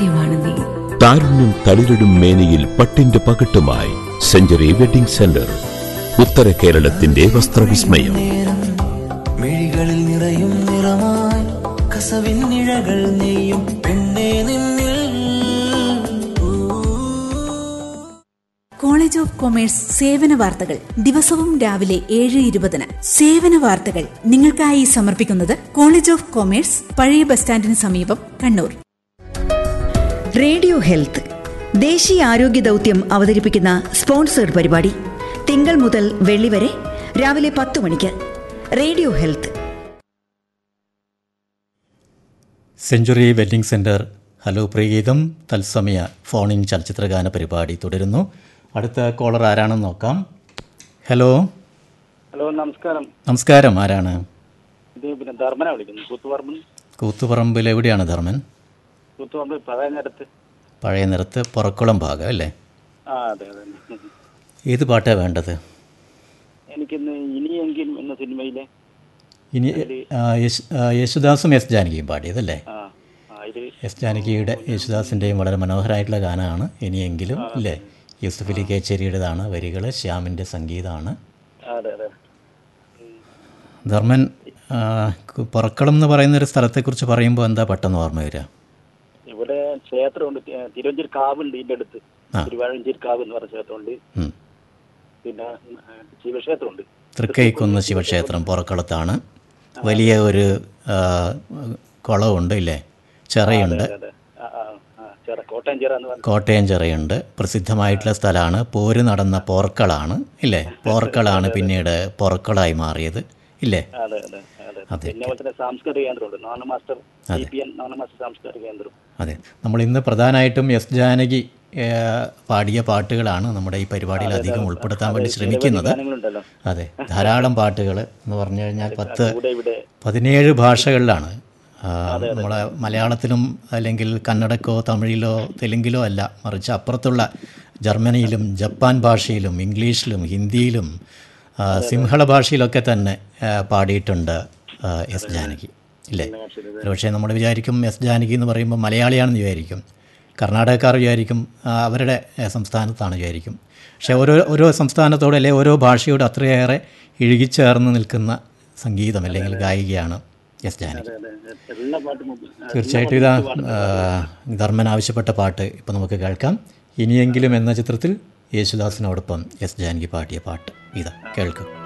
സൗന്ദര്യമാണ് നീ താരുണ്യം തളിരിടും മേനിയിൽ പട്ടിന്റെ പകട്ടുമായി സെഞ്ചുറി വെഡിംഗ് സെന്റർ ഉത്തര കേരളത്തിന്റെ വസ്ത്രവിസ്മയം നേരം മിഴികളിൽ നിറയും നിറമായി കസവിൻ നിഴകൾ നെയ്യും പെണ്ണേ നിന്നിൽ കോളേജ് ഓഫ് കൊമേഴ്സ് സേവന വാർത്തകൾ ദിവസവും രാവിലെ ഏഴ് ഇരുപതിന് സേവന വാർത്തകൾ നിങ്ങൾക്കായി സമർപ്പിക്കുന്നത് കോളേജ് ഓഫ് കൊമേഴ്സ് പഴയ ബസ് സ്റ്റാൻഡിന് സമീപം കണ്ണൂർ റേഡിയോ ഹെൽത്ത് ദേശീയ ആരോഗ്യ ദൗത്യം അവതരിപ്പിക്കുന്ന സ്പോൺസേഡ് പരിപാടി തിങ്കൾ മുതൽ വെള്ളി വരെ രാവിലെ പത്ത് മണിക്ക് radio health century wedding centre hello പ്രിയഗീതം തത്സമയ ഫോണിൻ ചലച്ചിത്രഗാന പരിപാടി തുടരുന്നു അടുത്ത കോളർ ആരാണെന്ന് നോക്കാം ഹലോ ഹലോ നമസ്കാരം നമസ്കാരം ആരാണ് ഇത് പിന്നെ ധർമ്മന വിളിക്കുന്നു കൂത്തുപറമ്പ് കൂത്തുപറമ്പിൽ എവിടെയാണ് ധർമ്മൻ കൂത്തുപറമ്പ് പഴയ നേരത്ത് പഴയ നിറത്ത് പുറക്കുളം ഭാഗം അല്ലേ ആ അതെ അതെ ഏത് പാട്ടാണ് വേണ്ടത് എനിക്കിന്ന് ഇനിയെങ്കിലും എന്ന സിനിമയിലെ ഇനി ആ, യേശു- ആ, യേശുദാസും എസ് ജാനകിയും പാടിയതല്ലേ ആ ആ ഇത് എസ് ജാനകിയുടെ യേശുദാസിൻ്റെയും വളരെ മനോഹരമായിട്ടുള്ള ഗാനമാണ് ഇനിയെങ്കിലും അല്ലേ യൂസഫ് അലി കേച്ചേരിയുടേതാണ് വരികൾ ശ്യാമിൻ്റെ സംഗീതമാണ് അതെ അതെ ധർമ്മൻ ആ, കു- പുറക്കളം എന്ന് പറയുന്ന ഒരു സ്ഥലത്തെക്കുറിച്ച് പറയുമ്പോൾ എന്താ പെട്ടെന്ന് ഓർമ്മ വരിക ഇവിടെ ക്ഷേത്രമുണ്ട് തി- തിരുവഞ്ചൂർ കാവുണ്ട് ഇതിൻ്റെ അടുത്ത് ആ. തിരുവാഴഞ്ചേരി കാവ് എന്ന് പറഞ്ഞ ക്ഷേത്രമുണ്ട് ഉം. പിന്നെ ആ, ശിവക്ഷേത്രമുണ്ട് തൃക്കൈക്കുന്ന് ശിവക്ഷേത്രം പുറക്കളത്താണ് വലിയ ഒരു ആ, കുളമുണ്ട് ഇല്ലേ ചിറയുണ്ട് അതെ അതെ ആ ആ ആ ചിറ കോട്ടയം ചിറ എന്ന് പറഞ്ഞ കോട്ടയം ചിറയുണ്ട് പ്രസിദ്ധമായിട്ടുള്ള സ്ഥലമാണ് പോര് നടന്ന പോർക്കളാണ് ഇല്ലേ പോർക്കളാണ് പിന്നീട് പൊറക്കളായി മാറിയത് ഇല്ലേ അതെ അതെ അതെ അതെ. പിന്നെ അതുപോലെ തന്നെ സാംസ്കാരിക കേന്ദ്രമുണ്ട് Nana master C P N Nana master സാംസ്കാരിക കേന്ദ്രം അതെ നമ്മൾ ഇന്ന് പ്രധാനമായിട്ടും എസ് ജാനകി ഏ, പാടിയ പാട്ടുകളാണ് നമ്മുടെ ഈ പരിപാടിയിൽ അധികം ഉൾപ്പെടുത്താൻ വേണ്ടി ശ്രമിക്കുന്നത് ഗാനങ്ങളുണ്ടല്ലോ അതെ ധാരാളം പാട്ടുകൾ എന്ന് പറഞ്ഞു കഴിഞ്ഞാൽ പത്ത് ഇവിടെ ഇവിടെ പതിനേഴ് ഭാഷകളിലാണ് ആ, നമ്മളെ മലയാളത്തിലും അല്ലെങ്കിൽ കന്നഡക്കോ തമിഴിലോ തെലുങ്കിലോ അല്ല മറിച്ച് അപ്പുറത്തുള്ള ജർമ്മനിയിലും ജപ്പാൻ ഭാഷയിലും ഇംഗ്ലീഷിലും ഹിന്ദിയിലും ആ, സിംഹള ഭാഷയിലൊക്കെ തന്നെ ആ, പാടിയിട്ടുണ്ട് ആ, എസ് ജാനകി ഇല്ലേ പക്ഷേ നമ്മൾ വിചാരിക്കും എസ് ജാനകി എന്ന് പറയുമ്പോൾ മലയാളിയാണെന്ന് വിചാരിക്കും കർണാടകക്കാർ വിചാരിക്കും ആ, അവരുടെ ആ, സംസ്ഥാനത്താണ് വിചാരിക്കും പക്ഷേ ഓരോ ഓരോ സംസ്ഥാനത്തോട് അല്ലെങ്കിൽ ഓരോ ഭാഷയോട് അത്രയേറെ ഇഴുകിച്ചേർന്ന് നിൽക്കുന്ന സംഗീതം അല്ലെങ്കിൽ ഗായികയാണ് എസ് ജാനകി എല്ലാ പാട്ടും തീർച്ചയായിട്ടും ഇതാ ആ, ധർമ്മൻ ആവശ്യപ്പെട്ട പാട്ട് ഇപ്പം നമുക്ക് കേൾക്കാം ഇനിയെങ്കിലും എന്ന ചിത്രത്തിൽ യേശുദാസിനോടൊപ്പം എസ് ജാനകി പാടിയ പാട്ട് ഇതാ കേൾക്കും